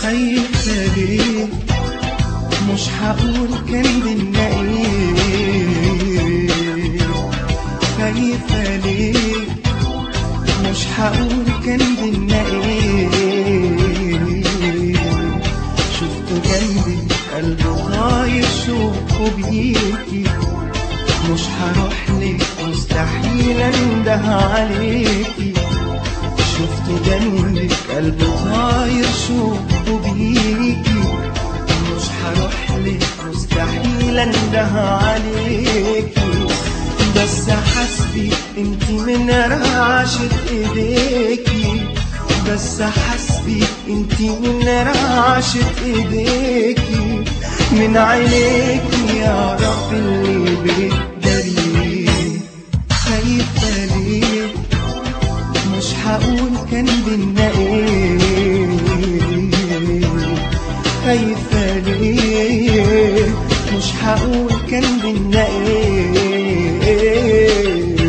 خايفة ليه مش هقول كان بينا ايه خايفة ليه مش هقول كان بينا ايه شفته جنبي قلبه طاير شوقه بيكي مش هروح لك مستحيل انده عليكي شفته جنبك قلبه طاير شوقه بيكي مش هروح لك مستحيل انده عليكي بس حسبي انت من رعشة ايديكي بس حسبي انت من رعشة ايديكي من عينيكي يا رب اللي بيقدري خايفة ليه مش هقول كان بينا ايه خايفة ليه مش هقول كان بينا ايه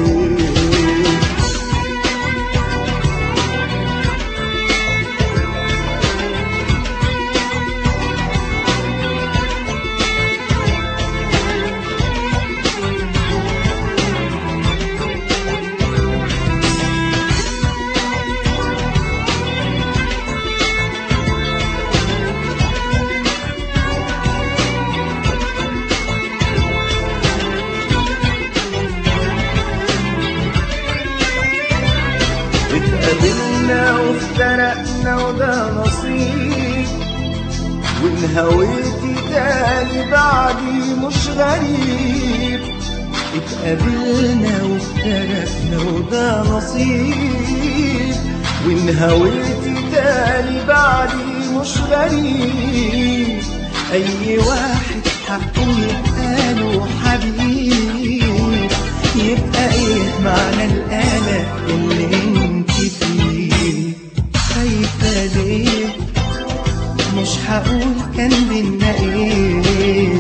اتقابلنا وافترقنا وده نصيب وان هويتي تاني بعدي مش غريب اتقابلنا وافترقنا وده نصيب وان هويتي تاني بعدي مش غريب اي واحد حقه يبقى له حبيب يبقى ايه معنى القلق اللي انت فيه خايفة ليه مش هقول كان بينا ايه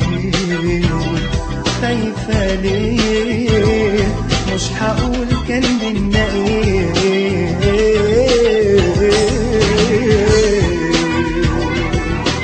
خايفة ليه مش هقول كان بينا ايه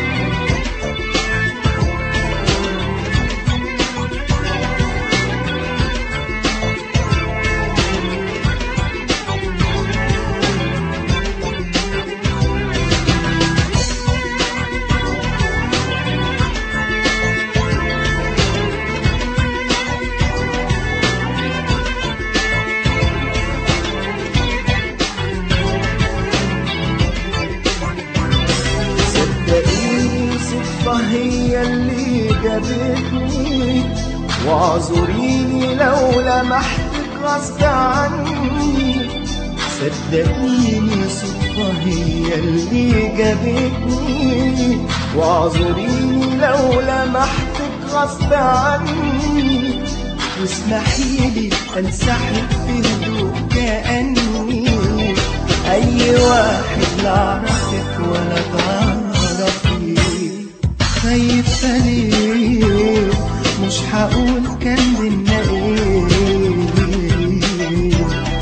صدقيني صدفة هي اللي جابتني واعذريني لو لمحتك غصب عني صدقيني صدفة هي اللي جابتني واعذريني لو لمحتك غصب عني واسمحي لي انسحب في هدوء كأني اي واحد لا اعرفك ولا تعرفي خايفة ليه مش هقول كان بينا ايه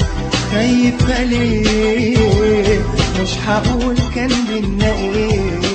خايفة ليه مش هقول كان بينا ايه